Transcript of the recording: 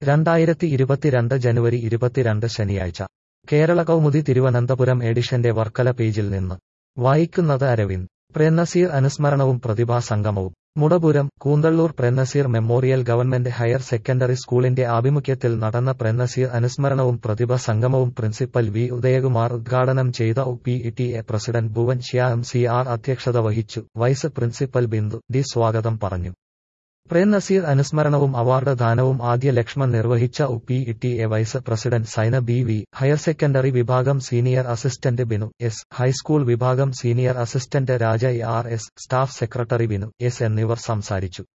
രണ്ടായിരത്തി ഇരുപത്തിരണ്ട് ജനുവരി ഇരുപത്തിരണ്ട് ശനിയാഴ്ച കേരള കൗമുദി തിരുവനന്തപുരം എഡിഷന്റെ വർക്കല പേജിൽ നിന്ന് വായിക്കുന്നത് അരവിന്ദ് പ്രേംനസീർ അനുസ്മരണവും പ്രതിഭാ സംഗമവും Mudapuram Koonthalloor Premnazir memorial government higher secondary സ്കൂളിന്റെ ആഭിമുഖ്യത്തിൽ നടന്ന പ്രേംനസീർ അനുസ്മരണവും പ്രതിഭ സംഗമവും പ്രിൻസിപ്പൽ വി ഉദയകുമാർ ഉദ്ഘാടനം ചെയ്ത O P T A president Bhuvan Shyam C R അധ്യക്ഷത വഹിച്ചു വൈസ് പ്രിൻസിപ്പൽ ബിന്ദു ഡി സ്വാഗതം പറഞ്ഞു പ്രേംനസീർ അനുസ്മരണവും അവാർഡ് ദാനവും ആദ്യ ലക്ഷ്മൺ നിർവഹിച്ച O P T A vice president Saina B V higher secondary വിഭാഗം senior assistant Binu S high school വിഭാഗം senior assistant Raja R S staff secretary Binu S എന്നിവർ സംസാരിച്ചു